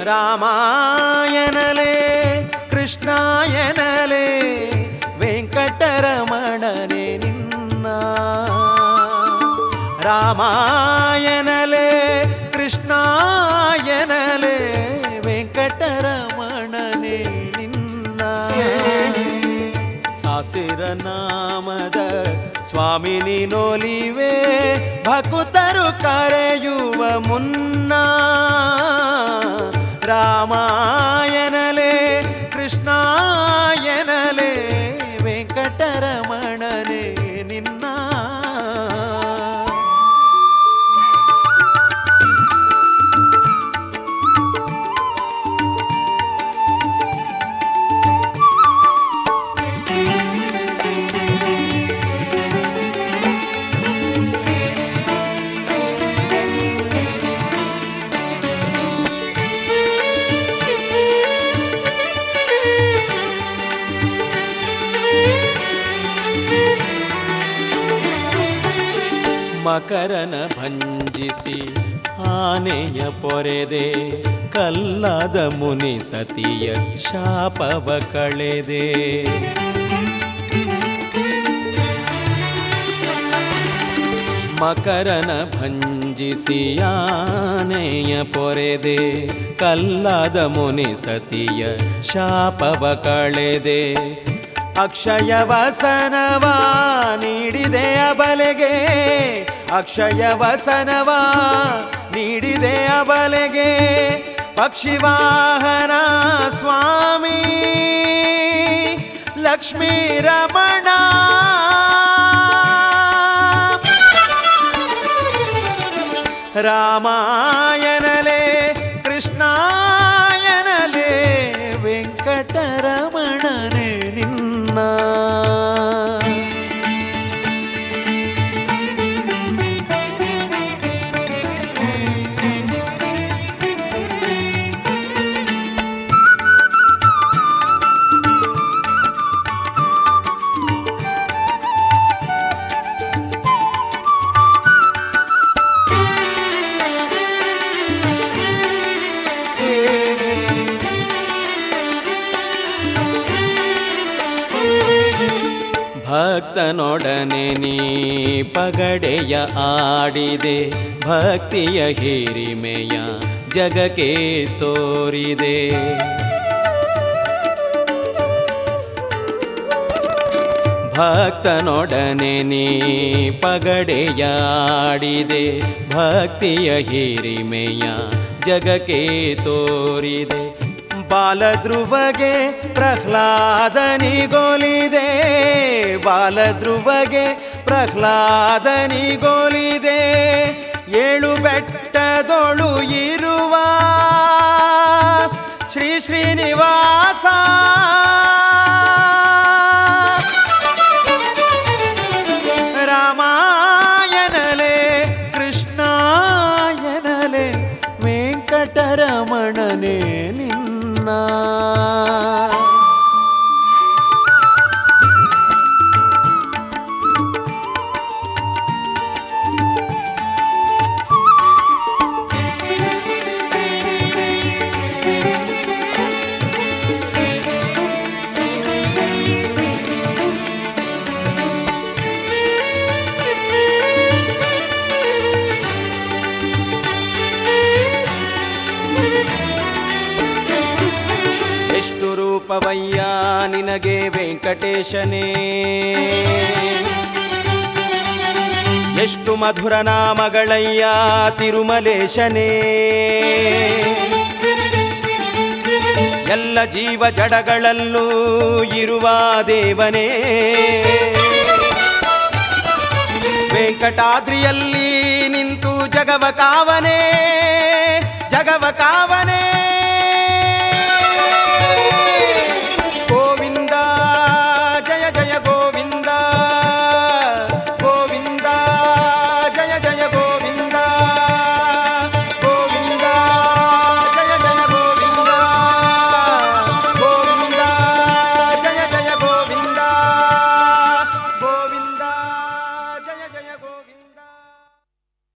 ರಾಮಾಯಣಲೇ ಕೃಷ್ಣಾಯನಲೇ ವೆಂಕಟರಮಣನೆ ನಿನ್ನ ರಾಮಾಯಣಲೇ ಕೃಷ್ಣಾಯನಲೇ ವೆಂಕಟರಮಣನೆ ನಿನ್ನ ಸಾಸಿರ ನಾಮದ ಸ್ವಾಮಿ ನೀನೊಲಿವೆ ಭಕುತರು ಕರೆಯುವ ಮುನ್ನ ರಾಮಾಯಣಲೇ ಕೃಷ್ಣಾಯನಲೇ ವೆಂಕಟರಮಣನೇ ನಿನ್ನ ಮಕರನ ಭಂಜಿಸಿ ಆನೆಯ ಪೊರೆದೆ ಕಲ್ಲಾದ ಮುನಿ ಸತಿಯ ಶಾಪವ ಕಳೆದೆ ಮಕರನ ಭಂಜಿಸಿ ಆನೆಯ ಪೊರೆದೆ ಕಲ್ಲಾದ ಮುನಿ ಸತಿಯ ಶಾಪವ ಕಳೆದೆ ಅಕ್ಷಯ ವಸನವ ನೀಡಿದೆ ಅಬಲೆಗೆ ಅಕ್ಷಯ ವಸನವ ನೀಡಿದೆ ಅಬಲೆಗೆ ಪಕ್ಷಿವಾಹನ ಸ್ವಾಮಿ ಲಕ್ಷ್ಮೀ ರಮಣ ರಾಮಾಯಣಲೇ ಕೃಷ್ಣಾಯನಲೇ ವೆಂಕಟರಮಣನೆ ನಿನ್ನ ಭಕ್ತನೊಡನೆ ನೀ ಪಗಡೆಯ ಆಡಿದೆ ಭಕ್ತಿಯ ಹಿರಿಮೆಯ ಜಗಕ್ಕೆ ತೋರಿದೆ ಭಕ್ತನೊಡನೆ ನೀ ಪಗಡೆಯ ಆಡಿದೆ ಭಕ್ತಿಯ ಹಿರಿಮೆಯ ಜಗಕ್ಕೆ ತೋರಿದೆ ಬಾಲಧ್ರುವಗೆ ಪ್ರಹ್ಲಾದನಿಗೊಲಿದೆ ಬಾಲಧ್ರುವಗೆ ಪ್ರಹ್ಲಾದನಿಗೊಲಿದೆ ಏಳು ಬೆಟ್ಟದೊಳು ಇರುವ ಶ್ರೀ ಶ್ರೀನಿವಾಸ ರಾಮಾಯಣಲೇ ಕೃಷ್ಣಾಯನಲೇ ವೆಂಕಟರಮಣನೇ ನಿನ್ನ ಎಷ್ಟು ರೂಪವಯ್ಯ ನಿನಗೆ ವೆಂಕಟೇಶನೇ ಎಷ್ಟು ಮಧುರ ನಾಮಗಳಯ್ಯ ತಿರುಮಲೇಶನೇ ಎಲ್ಲ ಜೀವ ಜಡಗಳಲ್ಲೂ ಇರುವ ದೇವನೇ ವೆಂಕಟಾದ್ರಿಯಲ್ಲಿ ನಿಂತು ಜಗವ ಕಾವನೇ ಜಗವ ಕಾವನೇ